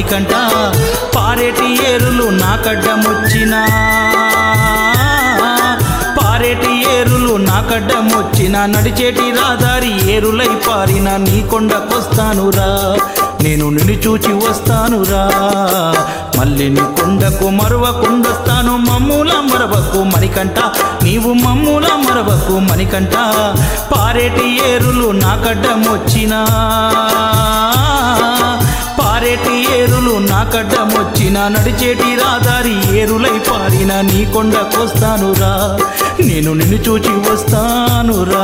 మణికంట పారేటి ఏరులు నాకడ్డమొచ్చినా పారేటి ఏరులు నాకడ్డమొచ్చిన నడిచేటి రాదారి ఏరులై పారిన నీ కొండకొస్తానురా నేను నిన్ను చూచి వస్తానురా మళ్ళీ నీ కొండకు మరువకుండొస్తాను మమ్ముల మరవకు మణికంట నీవు మమ్ముల మరవకు మణికంట పారేటి ఏరులు నాకడ్డమొచ్చినా పారేటి ఏరులు నాకడ్డమొచ్చిన నడిచేటి రాదారి ఏరులై పారిన నీ కొండకొస్తానురా నేను నిన్ను చూచి వస్తానురా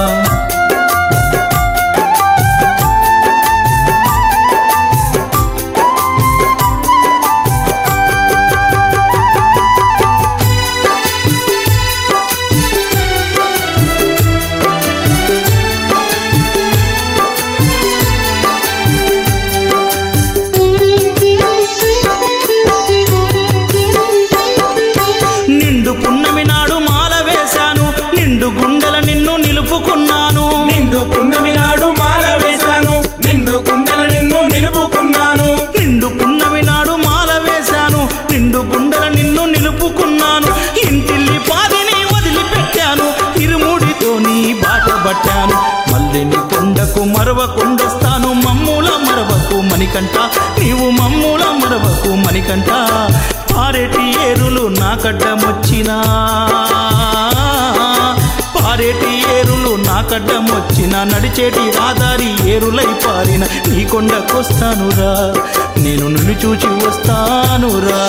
నిండు పున్నమి నాడు మాల వేశాను నిండు గుండెల నిన్ను నిలుపుకున్నాను నిండు పున్నమి నాడు మాల వేశాను నిండు కుండల నిన్ను నిలుపుకున్నాను నిండు పున్నమి నాడు మాల వేశాను నిండు గుండెల నిన్ను నిలుపుకున్నాను ఇంటిల్లి పాదిని వదిలిపెట్టాను ఇరుముడితో నీ బాట పట్టాను మళ్ళీ నీ కొండకు మరవకుండొస్తాను మమ్ముల మరవకు మణికంట నీవు మమ్ముల మరవకు మణికంట పారేటి ఏరులు నాకడ్డమొచ్చినా పారేటి ఏరులు నాకడ్డమొచ్చిన నడిచేటి రాదారి ఏరులై పారిన నీ కొండకొస్తానురా నేను నిన్ను చూచి వస్తానురా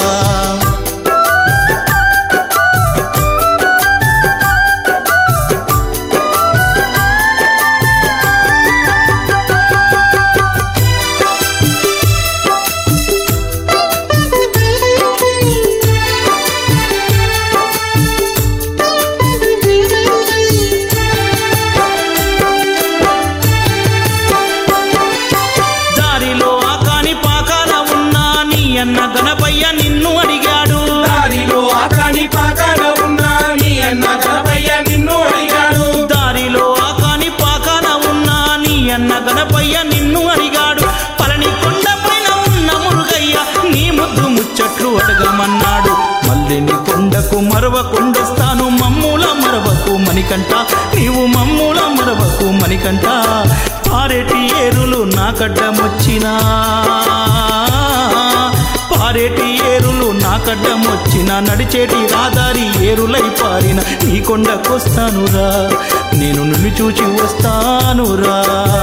దారిలో ఆకాని పాకాల ఉన్నా నీ అన్న గణపయ్య నిన్ను అడిగాడు దారిలో ఆకాని పాకాన ఉన్నా నీ అన్న గణపయ్య నిన్ను అడిగాడు దారిలో ఆకాని పాకాన ఉన్నా నీ అన్న గణపయ్య నిన్ను అడిగాడు పళని కొండ పైన ఉన్న మురుగయ్య నీ ముద్దు ముచ్చట్లు అడగమన్నాడు మళ్ళీ నీ కొండకు మరవకుండొస్తాను మమ్ముల మరవకు మణికంట నీవు మమ్ముల మరవకు మణికంట పారేటి ఏరులు నాకడ్డమొచ్చినా పారేటి ఏరులు నాకడ్డమొచ్చిన నడిచేటి రాదారి ఏరులై పారిన నీ కొండకొస్తానురా నేను నిన్ను చూచి వస్తానురా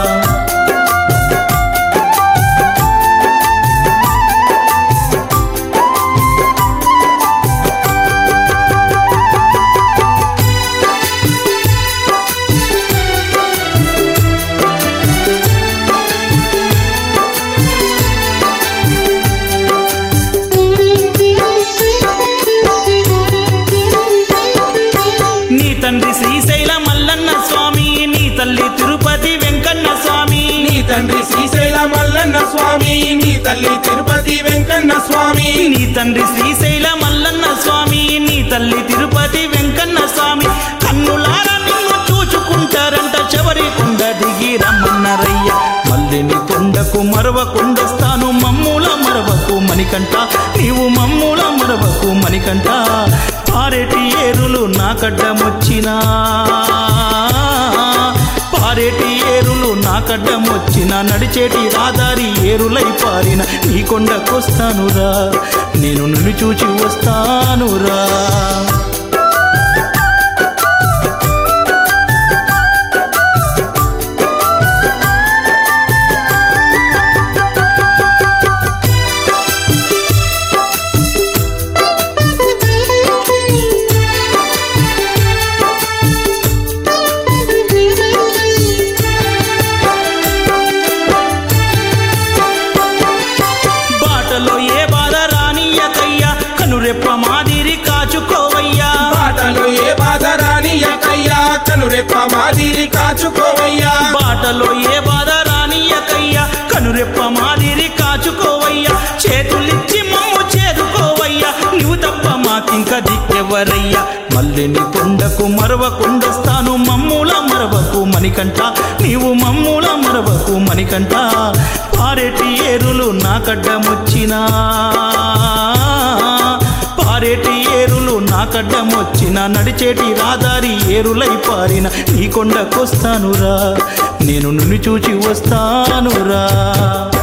నీ తండ్రి శ్రీశైల మల్లన్న స్వామి నీ తల్లి తిరుపతి వెంకన్న స్వామి నీ తండ్రి శ్రీశైల మల్లన్న స్వామి నీ తల్లి తిరుపతి వెంకన్న స్వామి నీ తండ్రి శ్రీశైల మల్లన్న స్వామి నీ తల్లి తిరుపతి వెంకన్న స్వామి కన్నులారా నిన్ను చూచుకుంటారంట చివరి కొండ దిగి రమ్మన్నారయ్య మళ్ళీ నీ కొండకు మరవకుండొస్తాను మమ్ముల మరవకు మణికంట నీవు మమ్ముల మరవకు మణికంట పారేటి ఏరులు నాకడ్డమొచ్చినా పారేటి ఏరులు నాకడ్డమొచ్చిన నడిచేటి రాదారి ఏరులై పారిన నీ కొండకొస్తానురా నేను నిన్ను చూచి వస్తానురా బాటలో ఏ బాధ రానియకయ్యా కనురెప్ప మాదిరి కాచుకోవయ్యా బాటలో ఏ బాధ రానియకయ్యా కనురెప్ప మాదిరి కాచుకోవయ్యా బాటలో ఏ బాధ రానియకయ్యా కనురెప్ప మాదిరి కాచుకోవయ్యా చేతులిచ్చి మమ్ము చేదుకోవయ్యా నువ్వు తప్ప మాకింక దిక్కెవరయ్యా మళ్ళీ నీ కొండకు మరవకుండొస్తాను మమ్ముల మరవకు మణికంట నీవు మమ్ముల మరవకు మణికంట పారేటి ఏరులు నాకడ్డమొచ్చినా పారేటి ఏరులు నాకడ్డమొచ్చిన నడిచేటి రాదారి ఏరులై పారిన నీ కొండకొస్తానురా నేను నిన్ను చూచి వస్తానురా